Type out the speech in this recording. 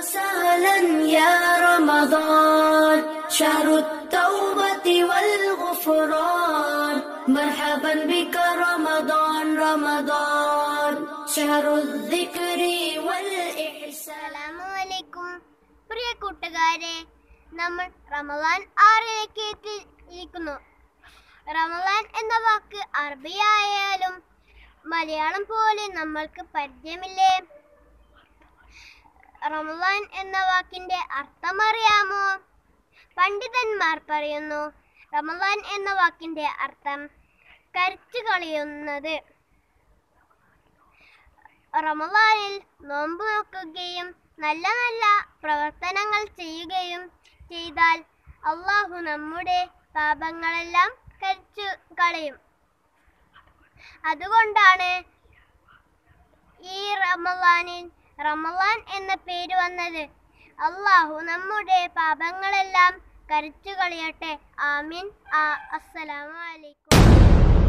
وسهلا يا رمضان شهر التوبة والغفران مرحبا بك رمضان رمضان شهر الذكر والإحسان അസ്സലാമലൈക്കും പ്രിയ കൂട്ടുകാരെ നമ്മൾ റമദാൻ ആറിലേക്ക് എത്തിയിരിക്കുന്നു റമദാൻ എന്ന വാക്ക് അറബിയായാലും മലയാളം പോലെ നമ്മൾക്ക് പരിചയമില്ലേ റമദാൻ എന്ന വാക്കിന്റെ അർത്ഥം അറിയാമോ പണ്ഡിതന്മാർ പറയുന്നു റമദാൻ എന്ന വാക്കിന്റെ അർത്ഥം കരിച്ചു കളയുന്നത് റമദാനിൽ നോമ്പ് നോക്കുകയും നല്ല നല്ല പ്രവർത്തനങ്ങൾ ചെയ്യുകയും ചെയ്താൽ അള്ളാഹു നമ്മുടെ പാപങ്ങളെല്ലാം കരിച്ചു കളയും അതുകൊണ്ടാണ് ഈ റമദാനിൽ റമദാൻ എന്ന പേര് വന്നത് അള്ളാഹു നമ്മുടെ പാപങ്ങളെല്ലാം കരിച്ചു കളയട്ടെ ആമീൻ ആ അസ്സലാമു അലൈക്കും